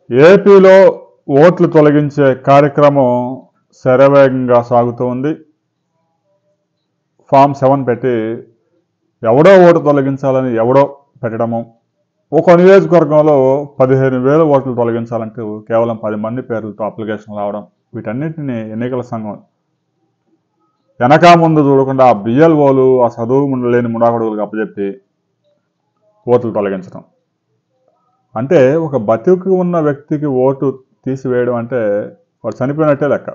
ఏపీలో ఓట్లు తొలగించే కార్యక్రమం శరవేగంగా సాగుతూ ఉంది ఫామ్ సెవెన్ పెట్టి ఎవడో ఓటు తొలగించాలని ఎవడో పెట్టడము ఒక నియోజకవర్గంలో పదిహేను వేల ఓట్లు తొలగించాలంటూ కేవలం పది మంది పేర్లతో అప్లికేషన్ రావడం వీటన్నిటిని ఎన్నికల సంఘం వెనక ముందు చూడకుండా ఆ బిఎల్ఓలు ఆ చదువు లేని ముడాగొడుగులకు అప్పచెప్పి ఓట్లు తొలగించడం అంటే ఒక బతికి ఉన్న వ్యక్తికి ఓటు తీసివేయడం అంటే వాడు చనిపోయినట్టే లెక్క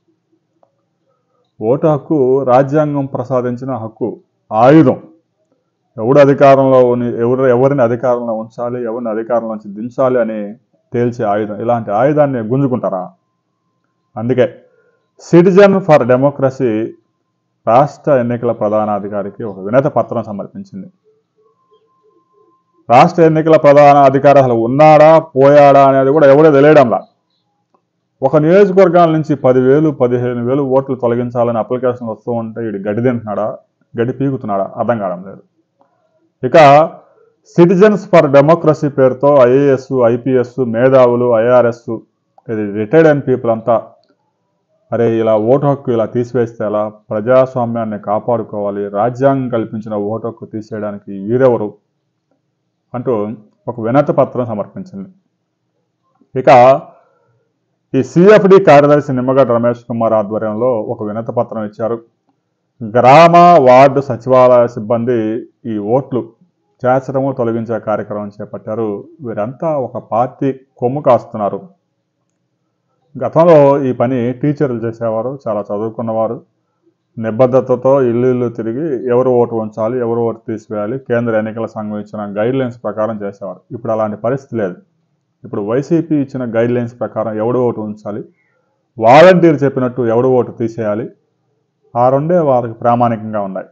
ఓటు హక్కు రాజ్యాంగం ప్రసాదించిన హక్కు ఆయుధం ఎవడు అధికారంలో ఉని- ఎవరు ఎవరిని అధికారంలో ఉంచాలి ఎవరిని అధికారంలో నుంచి దించాలి అని తేల్చే ఆయుధం ఇలాంటి ఆయుధాన్ని గుంజుకుంటారా అందుకే సిటిజన్ ఫర్ డెమోక్రసీ రాష్ట్ర ఎన్నికల ప్రధానాధికారికి ఒక వినతి పత్రం సమర్పించింది రాష్ట్ర ఎన్నికల ప్రధాన అధికారి అసలు ఉన్నాడా పోయాడా అనేది కూడా ఎవడో తెలియడంలా ఒక నియోజకవర్గాల నుంచి పదివేలు పదిహేను వేలు ఓట్లు తొలగించాలని అప్లికేషన్ వస్తూ ఉంటే వీడు గడ్డి తింటున్నాడా గడ్డి పీకుతున్నాడా అర్థం కావడం లేదు ఇక సిటిజన్స్ ఫర్ డెమోక్రసీ పేరుతో ఐఏఎస్ ఐపీఎస్ మేధావులు ఐఆర్ఎస్ ఇది రిటైర్డ్ అయిన పీపుల్ అంతా అరే ఇలా ఓటు హక్కు ఇలా తీసివేస్తే ఎలా ప్రజాస్వామ్యాన్ని కాపాడుకోవాలి రాజ్యాంగం కల్పించిన ఓటు హక్కు తీసేయడానికి వీరెవరు అంటూ ఒక వినతి పత్రం సమర్పించింది ఇక ఈ సిఎఫ్డి కార్యదర్శి నిమ్మగడ్డ రమేష్ కుమార్ ఆధ్వర్యంలో ఒక వినతి పత్రం ఇచ్చారు గ్రామ వార్డు సచివాలయ సిబ్బంది ఈ ఓట్లు చేర్చడము తొలగించే కార్యక్రమం చేపట్టారు వీరంతా ఒక పార్టీ కొమ్ము కాస్తున్నారు గతంలో ఈ పని టీచర్లు చేసేవారు చాలా చదువుకున్నవారు నిబద్ధతతో ఇల్లు ఇల్లు తిరిగి ఎవరు ఓటు ఉంచాలి ఎవరు ఓటు తీసివేయాలి కేంద్ర ఎన్నికల సంఘం ఇచ్చిన గైడ్ లైన్స్ ప్రకారం చేసేవారు ఇప్పుడు అలాంటి పరిస్థితి లేదు ఇప్పుడు వైసీపీ ఇచ్చిన గైడ్ లైన్స్ ప్రకారం ఎవడు ఓటు ఉంచాలి వాలంటీర్ చెప్పినట్టు ఎవడు ఓటు తీసేయాలి ఆ రెండే వారికి ప్రామాణికంగా ఉన్నాయి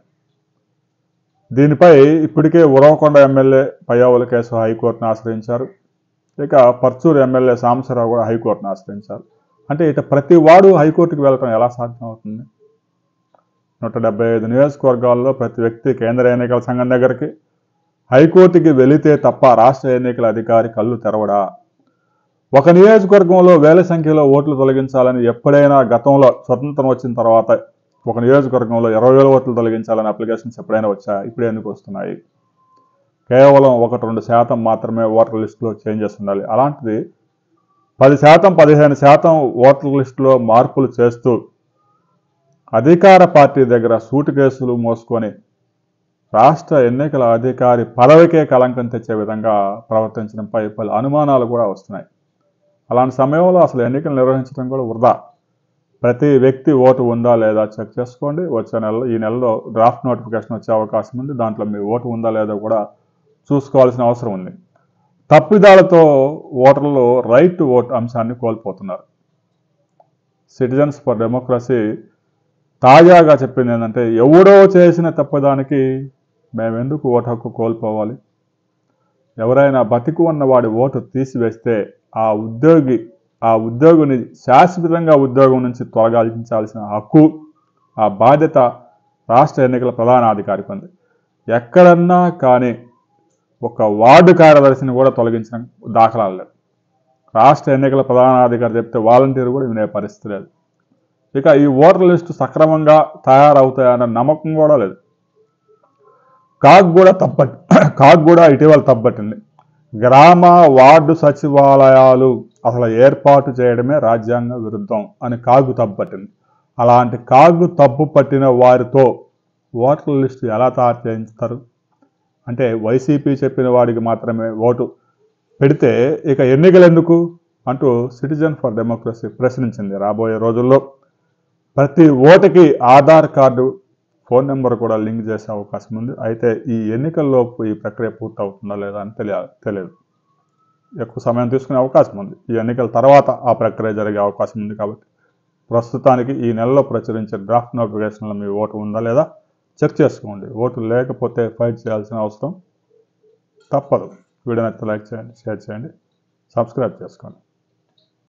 దీనిపై ఇప్పటికే ఉరవకొండ ఎమ్మెల్యే పయ్యావుల కేసు హైకోర్టును ఆశ్రయించారు ఇక పర్చూరు ఎమ్మెల్యే సాంబశివరావు కూడా హైకోర్టును ఆశ్రయించారు అంటే ఇట ప్రతి వాడు హైకోర్టుకు వెళ్ళటం ఎలా సాధ్యం అవుతుంది నూట డెబ్బై ఐదు నియోజకవర్గాల్లో ప్రతి వ్యక్తి కేంద్ర ఎన్నికల సంఘం దగ్గరికి హైకోర్టుకి వెళితే తప్ప రాష్ట్ర ఎన్నికల అధికారి కళ్ళు తెరవడా ఒక నియోజకవర్గంలో వేల సంఖ్యలో ఓట్లు తొలగించాలని ఎప్పుడైనా గతంలో స్వతంత్రం వచ్చిన తర్వాత ఒక నియోజకవర్గంలో ఇరవై వేల ఓట్లు తొలగించాలని అప్లికేషన్స్ ఎప్పుడైనా వచ్చా ఇప్పుడు ఎందుకు వస్తున్నాయి కేవలం ఒకటి రెండు శాతం మాత్రమే ఓటర్ లిస్టులో చేంజెస్ ఉండాలి అలాంటిది పది శాతం పదిహేను శాతం ఓటర్ లిస్టులో మార్పులు చేస్తూ అధికార పార్టీ దగ్గర సూటు కేసులు మోసుకొని రాష్ట్ర ఎన్నికల అధికారి పదవికే కలంకం తెచ్చే విధంగా ప్రవర్తించడంపై పలు అనుమానాలు కూడా వస్తున్నాయి అలాంటి సమయంలో అసలు ఎన్నికలు నిర్వహించడం కూడా వృధా ప్రతి వ్యక్తి ఓటు ఉందా లేదా చెక్ చేసుకోండి వచ్చే నెలలో ఈ నెలలో డ్రాఫ్ట్ నోటిఫికేషన్ వచ్చే అవకాశం ఉంది దాంట్లో మీ ఓటు ఉందా లేదా కూడా చూసుకోవాల్సిన అవసరం ఉంది తప్పిదాలతో ఓటర్లు రైట్ టు ఓట్ అంశాన్ని కోల్పోతున్నారు సిటిజన్స్ ఫర్ డెమోక్రసీ తాజాగా చెప్పింది ఏంటంటే ఎవడో చేసిన తప్పదానికి మేమెందుకు ఓటు హక్కు కోల్పోవాలి ఎవరైనా బతికి ఉన్న వాడి ఓటు తీసివేస్తే ఆ ఉద్యోగి ఆ ఉద్యోగిని శాశ్వతంగా ఉద్యోగం నుంచి తొలగించాల్సిన హక్కు ఆ బాధ్యత రాష్ట్ర ఎన్నికల ప్రధానాధికారికి ఉంది ఎక్కడన్నా కానీ ఒక వార్డు కార్యదర్శిని కూడా తొలగించిన దాఖలాలు లేవు రాష్ట్ర ఎన్నికల ప్రధానాధికారి చెప్తే వాలంటీర్ కూడా వినే పరిస్థితి లేదు ఇక ఈ ఓటర్ లిస్టు సక్రమంగా తయారవుతాయన్న నమ్మకం కూడా లేదు కాగ్ కూడా తప్పట్ కాగ్ కూడా ఇటీవల తప్పట్టింది గ్రామ వార్డు సచివాలయాలు అసలు ఏర్పాటు చేయడమే రాజ్యాంగ విరుద్ధం అని కాగు తప్పట్టింది అలాంటి కాగు తప్పు పట్టిన వారితో ఓటర్ లిస్టు ఎలా తయారు చేయిస్తారు అంటే వైసీపీ చెప్పిన వాడికి మాత్రమే ఓటు పెడితే ఇక ఎన్నికలు ఎందుకు అంటూ సిటిజన్ ఫర్ డెమోక్రసీ ప్రశ్నించింది రాబోయే రోజుల్లో ప్రతి ఓటుకి ఆధార్ కార్డు ఫోన్ నెంబర్ కూడా లింక్ చేసే అవకాశం ఉంది అయితే ఈ ఎన్నికల్లోపు ఈ ప్రక్రియ పూర్తవుతుందా లేదా అని తెలియ తెలియదు ఎక్కువ సమయం తీసుకునే అవకాశం ఉంది ఈ ఎన్నికల తర్వాత ఆ ప్రక్రియ జరిగే అవకాశం ఉంది కాబట్టి ప్రస్తుతానికి ఈ నెలలో ప్రచురించే డ్రాఫ్ట్ నోటిఫికేషన్లో మీ ఓటు ఉందా లేదా చెక్ చేసుకోండి ఓటు లేకపోతే ఫైట్ చేయాల్సిన అవసరం తప్పదు వీడియో నచ్చితే లైక్ చేయండి షేర్ చేయండి సబ్స్క్రైబ్ చేసుకోండి